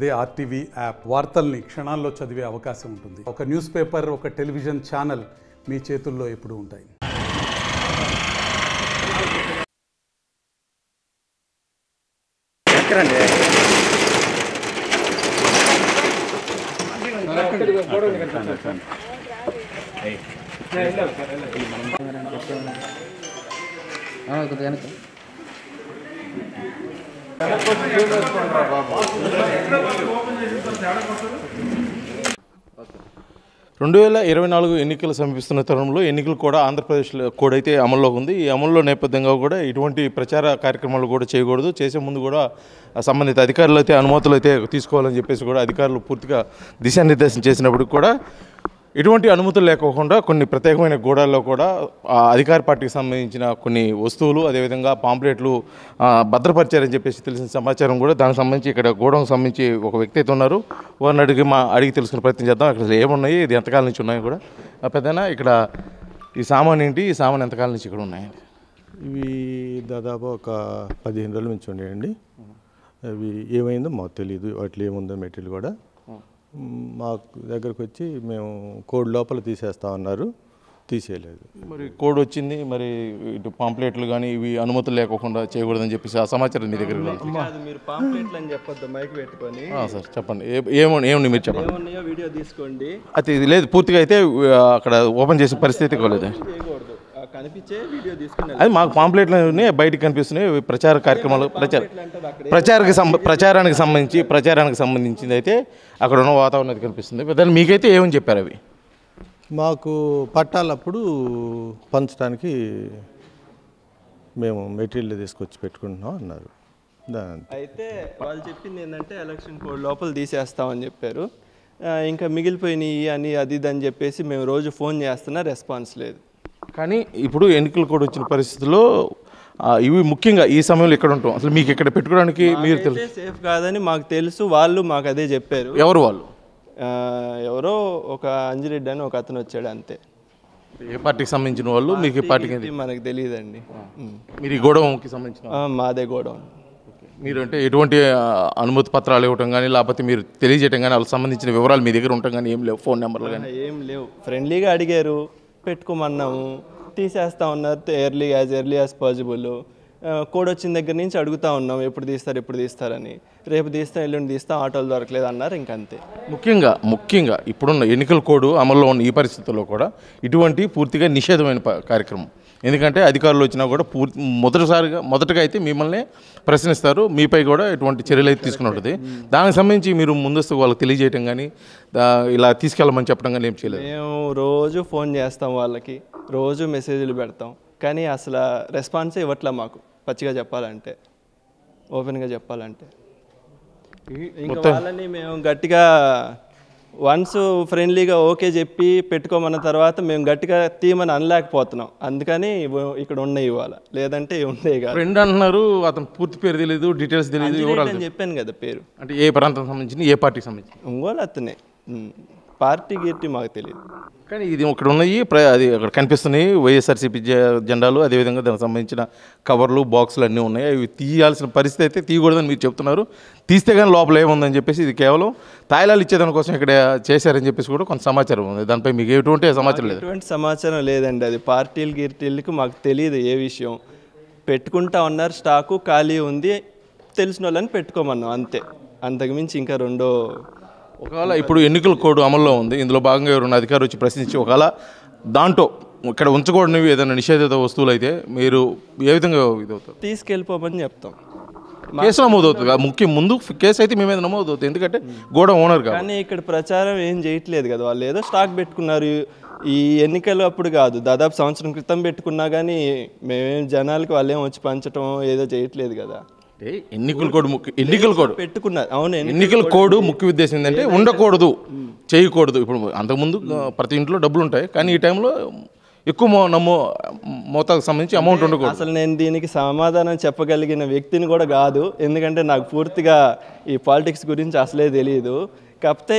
అదే RTV app వార్తల్ని క్షణాల్లో చదివే అవకాశం ఉంటుంది ఒక న్యూస్ పేపర్ ఒక టెలివిజన్ ఛానల్ మీ చేతుల్లో ఎప్పుడూ ఉంటాయి ఎక్కడండి కొద్దిగా వెనక్కి రెండు వేల ఇరవై నాలుగు ఎన్నికలు సమీపిస్తున్న తరుణంలో ఎన్నికలు కూడా ఆంధ్రప్రదేశ్లో కూడా అయితే అమల్లో ఉంది ఈ అమల్లో నేపథ్యంగా కూడా ఇటువంటి ప్రచార కార్యక్రమాలు కూడా చేయకూడదు చేసే ముందు కూడా ఆ సంబంధిత అధికారులు అయితే అనుమతులు అయితే తీసుకోవాలని చెప్పేసి కూడా అధికారులు పూర్తిగా దిశానిర్దేశం చేసినప్పుడు కూడా ఎటువంటి అనుమతులు లేకోకుండా కొన్ని ప్రత్యేకమైన గూడాల్లో కూడా ఆ అధికార పార్టీకి సంబంధించిన కొన్ని వస్తువులు అదేవిధంగా పాంప్లెట్లు ఆ, భద్రపరిచారని చెప్పేసి తెలిసిన సమాచారం కూడా దానికి సంబంధించి ఇక్కడ గూడెంకి సంబంధించి ఒక వ్యక్తి అయితే ఉన్నారు వారిని అడిగి మా అడిగి తెలుసుకునే ప్రయత్నం చేద్దాం అక్కడ అసలు ఏమున్నాయి ఇది ఎంతకాలం నుంచి ఉన్నాయి కూడా ఆ, పెద్దనా ఇక్కడ ఈ సామాన్ ఏంటి ఈ సామాన్ ఎంతకాలం నుంచి ఇక్కడ ఉన్నాయి ఇవి దాదాపు ఒక పదిహేను రోజుల నుంచి ఉండేయండి అవి ఏమైందో మాకు తెలియదు వాటిలో ఏముందో మెటీరియల్ కూడా మ్, మాకు దగ్గరకు వచ్చి మేము కోడ్ లోపల తీసేస్తా ఉన్నారు తీసేయలేదు మరి కోడ్ వచ్చింది మరి ఇటు పాంప్లెట్లు కానీ ఇవి అనుమతులు లేకోకుండా చేయకూడదని చెప్పేసి ఆ సమాచారం మీ దగ్గర ఉంది. కాదు మీరు పాంప్లెట్లు అని చెప్పొద్దు మైక్ పెట్టుకొని ఆ, సార్ చెప్పండి ఏ- ఏమో ఏముంది మీరు చెప్పండి ఏమున్నాయో వీడియో తీసుకోండి అది ఇది లేదు పూర్తిగా అయితే ఆ, అక్కడ ఓపెన్ చేసే పరిస్థితి కాలేదు చేయకూడదు ఆ కనిపించే వీడియో తీసుకుని అది మాకు పాంప్లెట్లు ఉన్నాయి బయటకు కనిపిస్తున్నాయి ఇవి ప్రచార కార్యక్రమాలు ప్రచార ప్రచారకి సంబ ప్రచారానికి సంబంధించి ప్రచారానికి సంబంధించింది అయితే అక్కడ ఉన్న వాతావరణం అది కనిపిస్తుంది దాన్ని మీకైతే ఏమని చెప్పారు అవి మాకు పట్టాలప్పుడు పంచడానికి మేము మెటీరియల్ తీసుకొచ్చి పెట్టుకుంటున్నాం అన్నారు దాని అయితే వాళ్ళు చెప్పింది ఏంటంటే ఎలక్షన్ కోడ్ లోపల తీసేస్తామని చెప్పారు ఆ, ఇంకా మిగిలిపోయినాయి అని అది ఇది అని చెప్పేసి మేము రోజు ఫోన్ చేస్తున్నా రెస్పాన్స్ లేదు కానీ ఇప్పుడు ఎన్నికలు కూడా వచ్చిన పరిస్థితుల్లో ఆ, ఇవి ముఖ్యంగా ఈ సమయంలో ఇక్కడ ఉంటాం అసలు మీకు ఇక్కడ పెట్టుకోవడానికి మీరు తెలుసు అయితే సేఫ్ కాదని మాకు తెలుసు వాళ్ళు మాకు అదే చెప్పారు ఎవరు వాళ్ళు ఆ, ఎవరో ఒక అంజిరెడ్డి అని ఒక అతను వచ్చాడు అంతే ఏ పార్టీకి సంబంధించిన వాళ్ళు మీకు ఈ పార్టీకి ఇది మనకు తెలియదండి ఉమ్. మీరు ఈ గొడవకి సంబంధించిన ఆ, మాదే గోడౌన్ మీరు అంటే ఎటువంటి ఆ, అనుమతి పత్రాలు ఇవ్వటం కానీ లేకపోతే మీరు తెలియజేయటం కానీ వాళ్ళకి సంబంధించిన వివరాలు మీ దగ్గర ఉండటం కానీ ఏం లేవు ఫోన్ నెంబర్లు కానీ ఏం లేవు ఫ్రెండ్లీగా అడిగారు పెట్టుకోమన్నాము తీసేస్తా ఉన్నారు early as early as possible code వచ్చిన దగ్గర నుంచి అడుగుతా ఉన్నాం ఎప్పుడు తీస్తారు ఎప్పుడు తీస్తారని రేపు తీస్తాం ఎల్లుండి తీస్తాం ఆటోలు దొరకలేదు అన్నారు ఇంకంతే ముఖ్యంగా ముఖ్యంగా ఇప్పుడున్న ఎన్నికల కోడ్ అమల్లో ఉన్న ఈ పరిస్థితుల్లో కూడా ఇటువంటి పూర్తిగా నిషేధమైన ప- కార్యక్రమం ఎందుకంటే అధికారులు వచ్చినా కూడా పూర్తి మొదటిసారిగా మొదటగా అయితే మిమ్మల్ని ప్రశ్నిస్తారు మీపై కూడా ఎటువంటి చర్యలు అయితే తీసుకుని ఉంటుంది దానికి సంబంధించి మీరు ముందస్తు వాళ్ళకి తెలియజేయటం కానీ దా- ఇలా తీసుకెళ్ళమని చెప్పడం కానీ ఏం చేయలేదు మేము రోజు ఫోన్ చేస్తాం వాళ్ళకి రోజు మెసేజ్లు పెడతాం కానీ అసలు రెస్పాన్సే ఇవ్వట్లే మాకు పచ్చిగా చెప్పాలంటే ఓపెన్గా చెప్పాలంటే ఇంకా వాళ్ళని మేము గట్టిగా వన్స్ ఫ్రెండ్లీగా ఓకే చెప్పి పెట్టుకోమన్న తర్వాత మేము గట్టిగా తీయమని అనలేకపోతున్నాం అందుకని ఇవ- ఇక్కడ ఉన్నాయి ఇవాళ లేదంటే ఉండేవి కాదు ఫ్రెండ్ అంటున్నారు అతను పూర్తి పేరు తెలియదు డీటెయిల్స్ తెలియదు వివరాలు అని చెప్పాను కదా పేరు అంటే ఏ ప్రాంతం సంబంధించి ఏ పార్టీకి సంబంధించి ఒంగోలు అతనే ఉమ్. పార్టీ గీర్టీ మాకు తెలియదు కానీ ఇది ఇక్కడ ఉన్నాయి ప్ర అది అక్కడ కనిపిస్తున్నాయి వైఎస్ఆర్సీపీ జె- జెండాలు అదేవిధంగా దానికి సంబంధించిన కవర్లు బాక్సులు అన్నీ ఉన్నాయి అవి తీయాల్సిన పరిస్థితి అయితే తీయకూడదని మీరు చెప్తున్నారు తీస్తే కానీ లోపల ఏముందని చెప్పేసి ఇది కేవలం తాయిలాలు ఇచ్చేదాని కోసం ఇక్కడ చేశారని చెప్పేసి కూడా కొంత సమాచారం ఉంది దానిపై మీకు ఎటువంటి సమాచారం లేదు ఎటువంటి సమాచారం లేదండి అది పార్టీలు గిర్టీలకి మాకు తెలియదు ఏ విషయం పెట్టుకుంటా ఉన్నారు స్టాకు ఖాళీ ఉంది తెలిసిన వాళ్ళని పెట్టుకోమన్నాం అంతే అంతకుమించి ఇంకా రెండో ఒకవేళ ఇప్పుడు ఎన్నికల కోడ్ అమల్లో ఉంది ఇందులో భాగంగా ఎవరైనా అధికారులు వచ్చి ప్రశ్నించి ఒకవేళ దాంట్లో ఇక్కడ ఉంచకూడనివి ఏదైనా నిషేధిత వస్తువులు అయితే మీరు ఏ విధంగా ఇదవుతారు తీసుకెళ్ళిపోమని చెప్తాం కేసు నమోదు అవుతుంది కదా. ముఖ్యం ముందు కేసు అయితే మీ మీద నమోదు అవుతుంది ఎందుకంటే గోడ ఓనర్ కాబట్టి కానీ ఇక్కడ ప్రచారం ఏం చేయట్లేదు కదా వాళ్ళు ఏదో స్టాక్ పెట్టుకున్నారు ఈ ఎన్నికలు అప్పుడు కాదు దాదాపు సంవత్సరం క్రితం పెట్టుకున్నా కానీ మేమేం జనాలకి వాళ్ళేం వచ్చి పంచడం ఏదో చేయట్లేదు కదా అంటే ఎన్నికల కోడ్ ముఖ్య ఎన్నికల కోడ్ పెట్టుకున్నారు అవును ఎన్ని- ఎన్నికల కోడ్ ముఖ్య ఉద్దేశం ఏంటంటే ఉండకూడదు చేయకూడదు ఇప్పుడు అంతకుముందు ఆ, ప్రతి ఇంట్లో డబ్బులు ఉంటాయి కానీ ఈ టైంలో ఎక్కువ మో నమ్మో మోతాకు సంబంధించి అమౌంట్ ఉండకూడదు అసలు నేను దీనికి సమాధానం చెప్పగలిగిన వ్యక్తిని కూడా కాదు ఎందుకంటే నాకు పూర్తిగా ఈ పాలిటిక్స్ గురించి అసలే తెలియదు కాకపోతే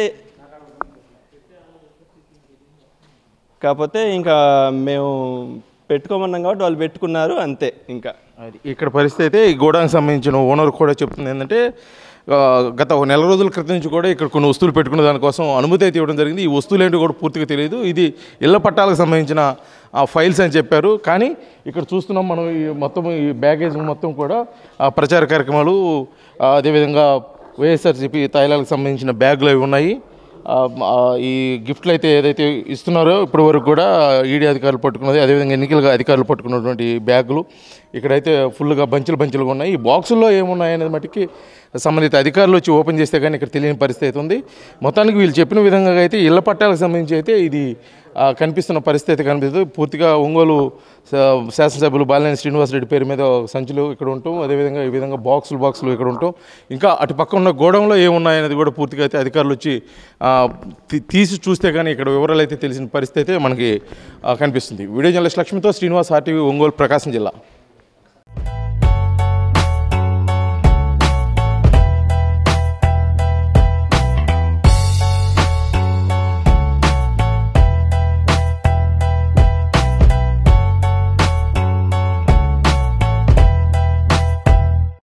కాకపోతే ఇంకా మేము పెట్టుకోమన్నాం కాబట్టి వాళ్ళు పెట్టుకున్నారు అంతే ఇంకా అది ఇక్కడ పరిస్థితి అయితే ఈ గోడానికి సంబంధించిన ఓనర్ కూడా చెప్తుంది ఏంటంటే ఆ, గత ఒక నెల రోజుల క్రితం నుంచి కూడా ఇక్కడ కొన్ని వస్తువులు పెట్టుకునే దానికోసం అనుమతి అయితే ఇవ్వడం జరిగింది ఈ వస్తువులు ఏంటో కూడా పూర్తిగా తెలియదు ఇది ఇళ్ల పట్టాలకు సంబంధించిన ఆ ఫైల్స్ అని చెప్పారు కానీ ఇక్కడ చూస్తున్నాం మనం ఈ మొత్తం ఈ బ్యాగేజ్ మొత్తం కూడా ఆ ప్రచార కార్యక్రమాలు ఆ, అదేవిధంగా వైఎస్ఆర్సీపీ తైలాలకు సంబంధించిన బ్యాగులు అవి ఉన్నాయి ఆ, ఆ, ఈ గిఫ్ట్లు అయితే ఏదైతే ఇస్తున్నారో ఇప్పటి వరకు కూడా ఈడీ అధికారులు పట్టుకున్నది అదేవిధంగా ఎన్నికల అధికారులు పట్టుకున్నటువంటి బ్యాగులు ఇక్కడైతే ఫుల్గా బంచులు బంచులుగా ఉన్నాయి ఈ బాక్సుల్లో ఏమున్నాయి అనేది మటుకి సంబంధిత అధికారులు వచ్చి ఓపెన్ చేస్తే కానీ ఇక్కడ తెలియని పరిస్థితి అయితే ఉంది మొత్తానికి వీళ్ళు చెప్పిన విధంగా అయితే ఇళ్ల పట్టాలకు సంబంధించి అయితే ఇది ఆ, కనిపిస్తున్న పరిస్థితి అయితే కనిపిస్తుంది పూర్తిగా ఒంగోలు శా- శాసనసభ్యులు బాలినేని శ్రీనివాసరెడ్డి పేరు మీద సంచులు ఇక్కడ ఉంటాం అదేవిధంగా ఈ విధంగా బాక్సులు బాక్సులు ఇక్కడ ఉంటాం ఇంకా అటు పక్క ఉన్న గోడంలో ఏమున్నాయనేది కూడా పూర్తిగా అయితే అధికారులు వచ్చి ఆ, తీ- తీసి చూస్తే కానీ ఇక్కడ వివరాలు అయితే తెలిసిన పరిస్థితి అయితే మనకి ఆ, కనిపిస్తుంది వీడియో జర్నలిస్ట్ లక్ష్మితో శ్రీనివాస్ ఆర్టీవీ ఒంగోలు ప్రకాశం జిల్లా